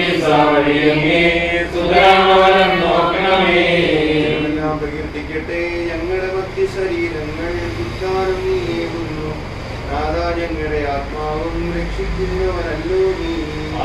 എല്ലാം പ്രകീർത്തിക്കട്ടെ ഞങ്ങളുടെ മധ്യ ശരീരങ്ങൾ വിജ്ഞാനം നീങ്ങുന്നു നാഥാ ഞങ്ങളുടെ ആത്മാവും രക്ഷിക്കുന്നവനല്ലോ നീ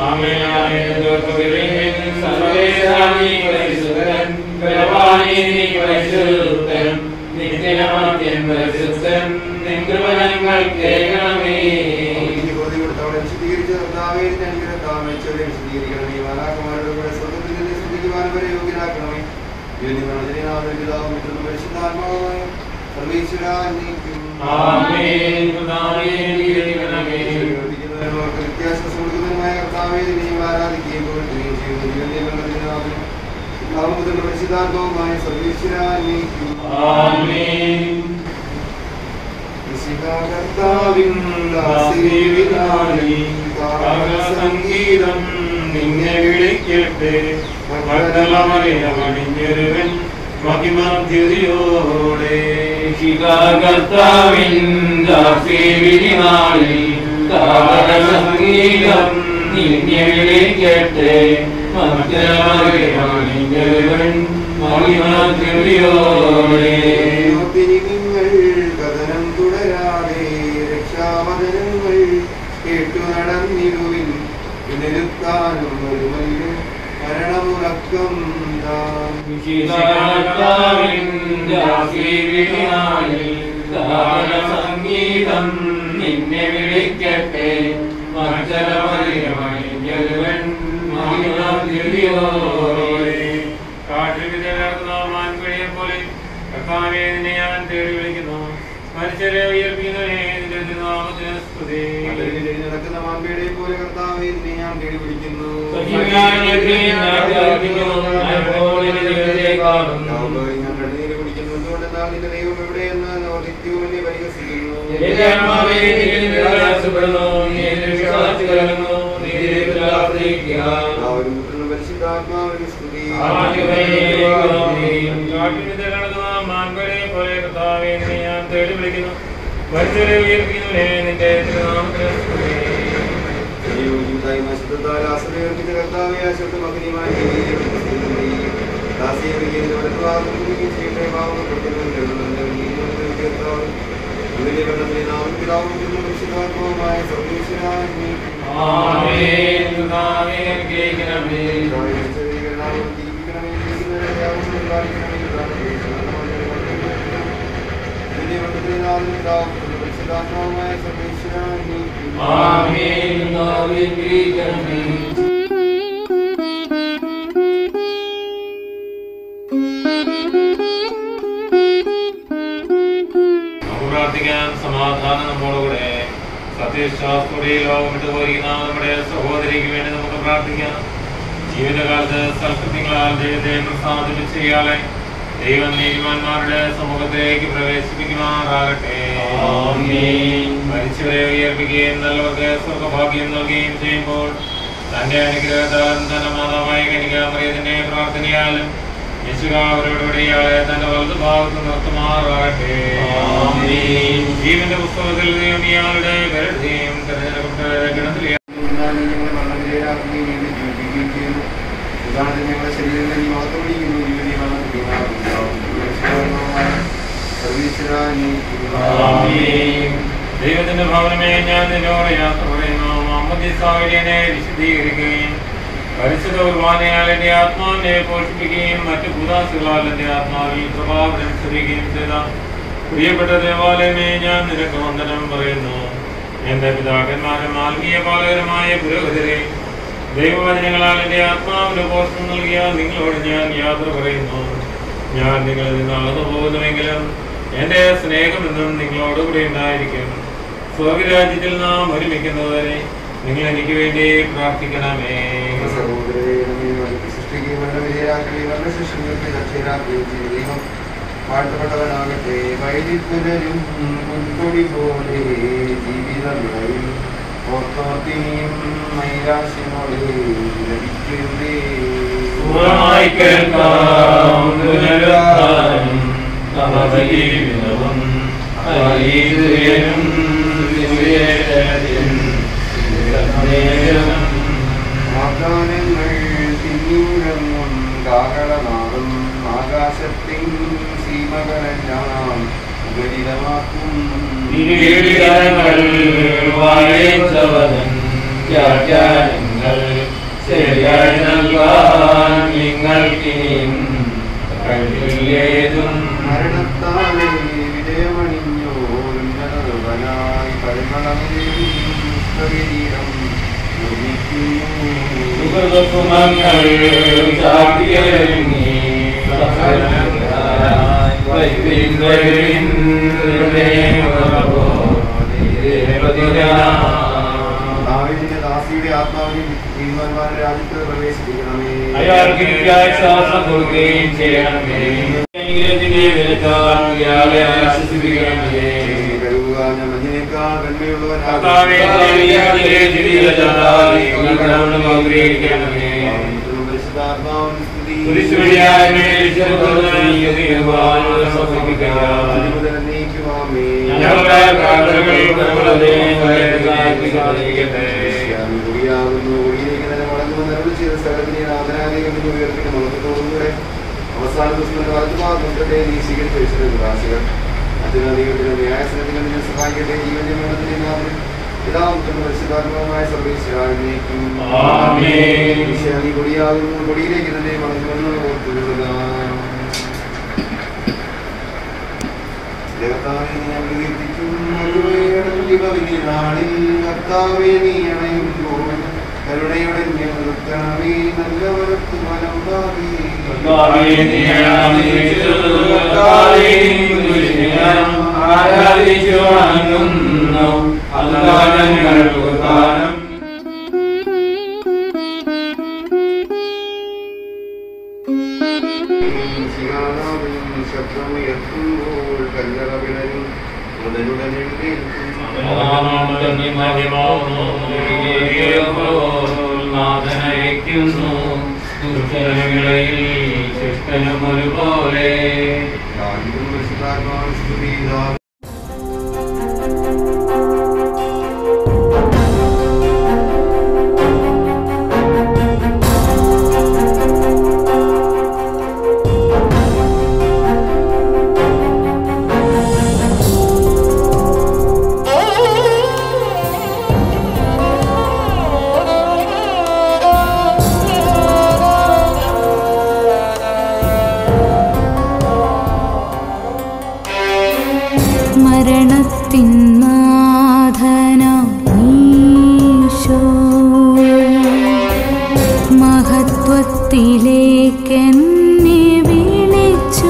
ഈ ബോധി കൊടുത്തവളെ വിശദീകരിച്ച കർത്താവേ ഞങ്ങളുടെ താമസിച്ചവരെ വിശദീകരിക്കണമേ മാലാകുമാരുടെ കൂടെ സ്വർഗത്തിൽ നിന്ന് ശ്രദ്ധിക്കുവാൻ വരെ യോഗ്യരാക്കണമേ ഇതിന് നാഥനാഥൻ പിതാവും പുത്രനും പരിശുദ്ധാത്മാവുമായ സർവീശ്വരാ നീക്കും ിക്കുന്നവർക്ക് വ്യത്യാസം കൊടുക്കുന്നതിനുമായ കർത്താവെ നിങ്ങൾ ആരാധിക്കുകയും പുകഴ്ത്തുകയും ചെയ്യുന്നു ജീവന്റെ വെള്ളത്തിനാഥനും പിതാവും പുത്രനും പരിശുദ്ധാത്മാവുമായ സർവീശ്വരാ നീക്കും സംഗീതം നിന്നെ വിളിക്കട്ടെ മക്കളമറിയമണിഞ്ഞൊരുവൻ മഹിമധ്യുതിയോടെ കർത്താവിൻ നാളിൽ സംഗീതം നിന്നെ വിളിക്കട്ടെ മറ്റമറിയാണിഞ്ഞവൻ മഹിമത്തിയോടെ നിങ്ങൾ കഥനം തുടരാതെ രക്ഷാവചനങ്ങൾ കേട്ടു നടന്നിടുവിൻ നിരുത്താനും ഒരുമയിലും മരണമുറക്കം താൻ കർത്താവിൻ നാളിൽ സംഗീതം നിന്നെ വിളിക്കട്ടെ മറ്റമറിയാണിഞ്ഞവൻ മഹിമത്തിയോടെ കാട്ടിൽ വിതരണ മാൻകഴിയെ പോലെ കർത്താവെ നിന്നെ ഞാൻ തേടി വിളിക്കുന്നു മനുഷ്യരെ ഉയർപ്പിക്കുന്നതിനെ നിന്റെ തിരുനാമത്തിന് സ്തുതി മലരിൽ നടക്കുന്ന മാമ്പയുടെ പോലെ കർത്താവെ നിന്നെ ഞാൻ തേടി പിടിക്കുന്നു കർത്താവേ, ഞാൻ കണ്ണുനീര് കുടിക്കുന്നു എന്തുകൊണ്ടെന്നാൽ നിന്റെ ദൈവം എവിടെയെന്ന് നിത്യവും എന്നെ പരിഹസിക്കുന്നു എല്ലാവരും പുത്രനും പരിശുദ്ധാത്മാവിനും സ്തുതി കാട്ടിൽ വിതരണ മാൻകഴിയെ പോലെ കർത്താവെ നിന്നെ ഞാൻ തേടി വിളിക്കുന്നു മനുഷ്യരെ ഉയർപ്പിക്കുന്നതിനെ നിന്റെ തിരുനാമത്തിന് സ്തുതി ദൈവജീവിതായി നശിത്തത്താൽ ആശ്രയർപ്പിച്ച കർത്താവെ ആശുദ്ധ മകനിയുമായി പരിശുദ്ധാത്മാവുമായ സർവീശ്വരായി ആമേൻ കർത്താവേ അനുഗ്രഹിക്കണമേ ആമേൻ കർത്താവേ അനുഗ്രഹിക്കണമേ നമുക്ക് പ്രാർത്ഥിക്കാൻ സമാധാനം നമ്മോടുകൂടെ സത്യവിശ്വാസത്തോടെ ഈ ലോകം വിട്ടു പോയിരിക്കുന്ന നമ്മുടെ സഹോദരിക്ക് വേണ്ടി നമുക്ക് പ്രാർത്ഥിക്കാം ജീവിതകാലത്ത് സൽകൃത്യങ്ങളാൽ ദൈവത്തെ പ്രസാദിപ്പിച്ചയാളെ ദൈവം നീതിമാന്മാരുടെ സമൂഹത്തിലേക്ക് പ്രവേശിപ്പിക്കുമാറാകട്ടെ ആമേൻ. മരിച്ചവരെ ഉയർപ്പിക്കുകയും നല്ലവർക്ക് സ്വർഗഭാഗ്യം നൽകുകയും ചെയ്യുമ്പോൾ തന്റെ അനുഗ്രഹത്താലും തന്റെ മാതാവായ കനികാമറിയതിന്റെ പ്രാർത്ഥനയാലും യേശുക അവരോടുകൂടി ഇയാളെ തന്റെ വലതുഭാഗത്ത് നിർത്തുമാറാകട്ടെ ആമേൻ. ജീവന്റെ പുസ്തകത്തിൽ ദൈവം ഇയാളുടെ കരുതയും തെരഞ്ഞെടുക്കപ്പെട്ട ഗണത്തിലെ ഞങ്ങളുടെ ശരീരങ്ങൾ ഈ മഹത്വം ആമേൻ. ദൈവത്തിന്റെ ഭവനമേ ഞാൻ നിന്നോട് യാത്ര പറയുന്നു മുഹമ്മദ് സാഹചര്യനെ വിശദീകരിക്കുകയും പരിശുദ്ധ കുർബാനയാൽ എന്റെ ആത്മാവിനെ പോഷിപ്പിക്കുകയും മറ്റു ഭൂതാസുകളാൽ എന്റെ ആത്മാവിൽ പ്രഭാവനം ശ്രമിക്കുകയും ചെയ്ത പ്രിയപ്പെട്ട ദേവാലയമേ ഞാൻ നിനക്ക് വന്ദനം പറയുന്നു എന്റെ പിതാക്കന്മാരും ആത്മീയ പാലകരമായ പുരോഹിതരെ ദൈവവചനങ്ങളാൽ എന്റെ ആത്മാവിന് പോഷണം നൽകിയ നിങ്ങളോട് ഞാൻ യാത്ര പറയുന്നു ഞാൻ നിങ്ങളിൽ നിന്ന് അകന്നു പോകുന്നുവെങ്കിലും എന്റെ സ്നേഹമെന്നും നിങ്ങളോട് കൂടെ ഉണ്ടായിരിക്കും സ്വർഗരാജ്യത്തിൽ നാം ഒരുമിക്കുന്നതുവരെ നിങ്ങൾ എനിക്ക് വേണ്ടി പ്രാർത്ഥിക്കണമേ വാഴ്ത്തപ്പെട്ടവനാകട്ടെ വൈദിപ്പുലരും മുൻകൊടി പോലെ ജീവിതം ഓർത്തോർത്തിനിയും നൈരാശ്യമോടെ ലഭിക്കുന്നേ പൂർണ്ണമായി കേൾക്കാം പുനരുദ്ധാനം നവജീവിതവും അരീതുയരും വിവേകത്തിൻ വിവേകം. വാഗ്ദാനങ്ങൾ പീഡിതങ്ങൾ വായിച്ചവൻ വ്യാഖ്യാനങ്ങൾ ശരിയായി നൽകാൻ നിങ്ങൾക്കിനിയും കഴിയില്ലേതും മരണത്താലെ വിജയമണിഞ്ഞോരുന്നതനായി പരിമളീരം സുഹൃതസുമങ്ങൾ ചാട്ടിയൊരുങ്ങി വൈപ്പിൻ വൈപ്പിൻ ദാവീദിന്റെ ദാസിയുടെ ആത്മാവിനെ നീതിമാന്മാരുടെ രാജ്യത്ത് പ്രവേശിപ്പിക്കണമേ അയാൾക്ക് ശ്വാസം കൊടുക്കുകയും ചെയ്യണമേ അനുഗ്രഹത്തിന്റെ വിലക്കാൻ ഇയാളെ ആശ്വസിപ്പിക്കണമേ കരുതുക ഞാൻ മഞ്ഞിനേക്കാൾ കർത്താവേ, കർത്താവേ, ജീവിതത്താൽ ഞങ്ങളോട് അനുഗ്രഹിക്കണമേ. പരിശുദ്ധാത്മാവിന് സ്തുതി കുരിശുവഴിയായ മേലിരിക്കുന്ന നീതിയുവാനുള്ള സമർപ്പിക്കുക. ഞങ്ങളുടെ പ്രാർത്ഥനകൾ ഞങ്ങളുടെ കാത്തിരിക്കട്ടെ. അവസാന ദിവസം വലതുഭാഗത്തെ നീ സ്വീകരിച്ച നിവാസികൾ അതിനധികത്തിന് ന്യായസനത്തിന് നിന്നെ സഹായിക്കട്ടെ ജീവന്റെ മരണത്തിന്റെ നാമത്തിൽ പിതാവും പരിശുദ്ധാത്മാവുമായ സർവീശ്വരായിരിക്കും ആമേൻ. നീ കൊടിയാകുന്നു കൊടിയിലേക്ക് തന്നെ വളർന്നു വന്നു ഓർത്തുകൊള്ളുക ദേവതാവേ നീ അഭികീർത്തിക്കും മരുവയുടെ നാളിൽ കർത്താവേ നീ അണയുമ്പോൾ കരുണയുടെ നിർത്തണമേ നല്ലവർക്ക് ഫലം ഭാവി കർത്താവേ, നീ ആരാധിച്ചിട്ടുള്ള കർത്താവേ, കുരിശിനെ ഞാൻ ആരാധിച്ചു വണങ്ങുന്നു. അല്ലാ ഞങ്ങൾക്ക് ദാനം ശബ്ദമുയർത്തുമ്പോൾ കല്ലറ വിളരും മുതലുടനെഴുന്നേൽക്കും നാഥനയക്കുന്നു ദുർജനങ്ങളിൽ ശിഷ്ടനും ഒരുപോലെ ആദ്യം പരിശുദ്ധാത്മാവിൻ സ്തുതി ഇതാ മരണത്തിൻ നാഥനാം ഈശോ മഹത്വത്തിലേക്കെന്നെ വിളിച്ചു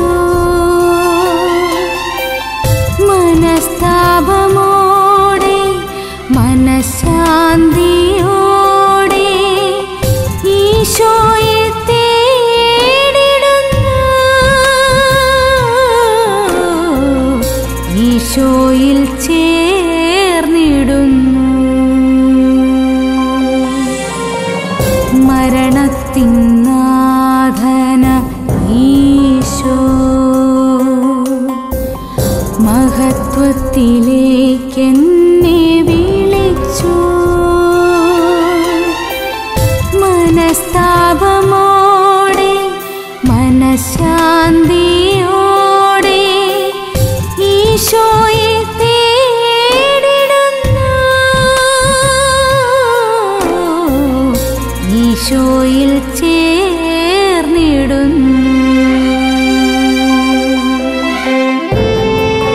മനസ്താപമോടെ മനഃശാന്തിയോടെ ഈശോയെ തേടിടുന്നു ഈശോയിൽ ചേർന്നിടുന്നു മരണത്തിൻ നാഥന ഈശോ മഹത്വത്തിലേക്കെന്നെ വിളിച്ചു മനസ്താപമോടെ മനഃശാന്തിയോടെ ഈശോയെ തേടിടുന്നു ഈശോയിൽ ചേർന്നിടുന്നു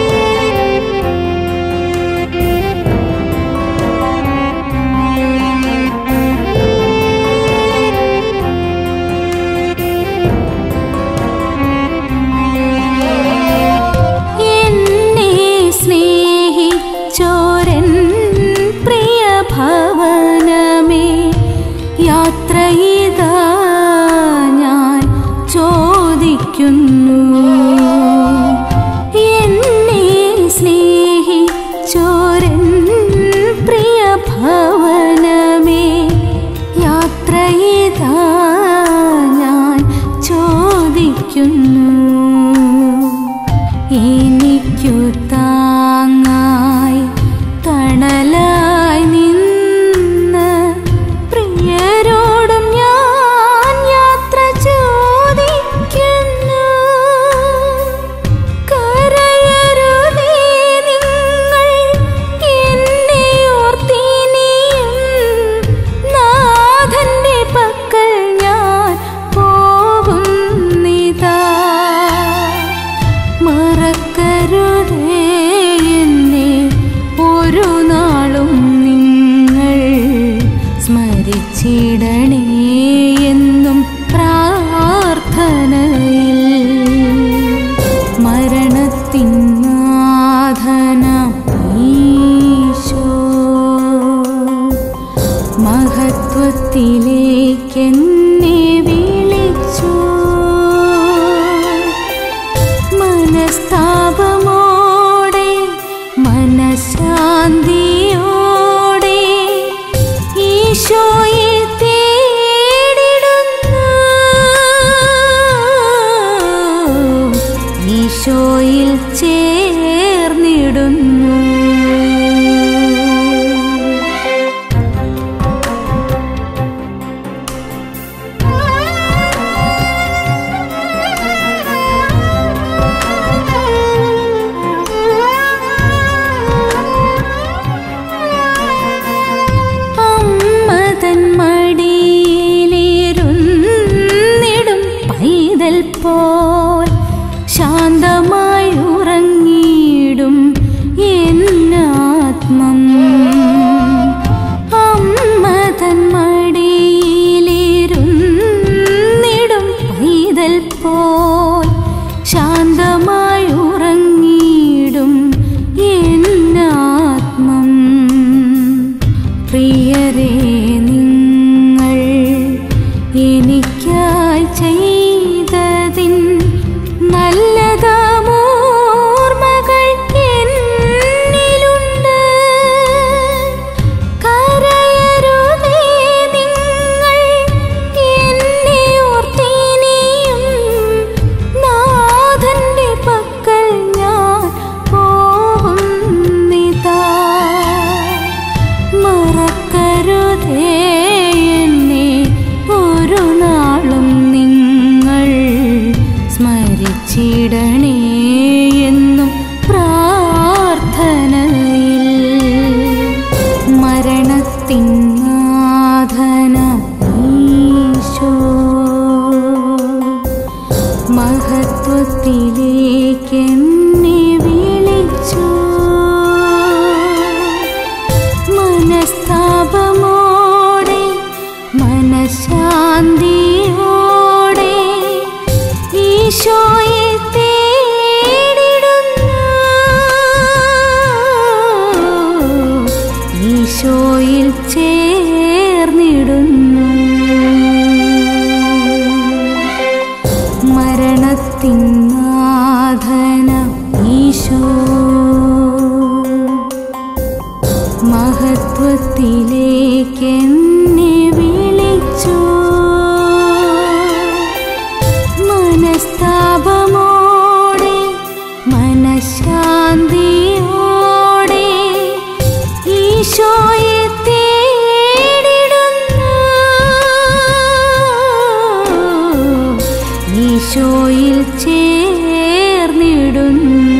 എന്നെ സ്നേഹിച്ചോരൻ പ്രിയ ഭവനമേ യാത്ര ഇതാ സ്മരിച്ചിടണേ എന്നും പ്രാർത്ഥനയിൽ മരണത്തിൻ നാഥന ഈശോ മഹത്വത്തിലേക്കെന്നെ വിളിച്ചു മനസ്താപമോടെ മനഃശാന്തിയോടെ ഈശോയെ തേടിടുന്നു ഈശോയിൽ ചേർന്നിടുന്നു അമ്മതൻ മടിയിലിരുന്നിടും പൈതൽ പോൽ ശാന്തമായി ഉറങ്ങിയിടും എന്നാത്മം അമ്മതൻ മടിയിലിരുന്നിടും പൈതൽ പോൽ ശാന്തമായി ഉറങ്ങിയിടും എന്നാത്മം പ്രിയരേ നിങ്ങൾ എനിക്കായി ചെയ്തതിൻ നല്ലതാമോർമകൾ എന്നിലുണ്ട് കരയരുതേ നിങ്ങൾ എന്നെ ഓർത്തിനിയും നാഥന്റെ പക്കൽ ഞാൻ പോകുന്നിതാ മറക്കരുതേ എന്നെ ഒരു നാളും നിങ്ങൾ സ്മരിച്ചിടണേ എന്നും പ്രാർത്ഥനയിൽ മരണത്തിൻ നാഥന ഈശോ മഹത്വത്തിലേക്കെന്നെ വിളിച്ചു മനസ്താപമോടെ മനഃശാന്തിയോടെ ഈശോയെ തേടിടുന്നു ഈശോയിൽ ചേർന്നിടുന്നു മരണത്തിൻ നാഥന ഈശോ മഹത്വത്തിലേക്കെന്നെ വിളിച്ചു മനസ്താപമോടെ മനഃശാന്തിയോടെ ഈശോയെ തേടിടുന്നു ഈശോയിൽ ചേർന്നിടുന്നു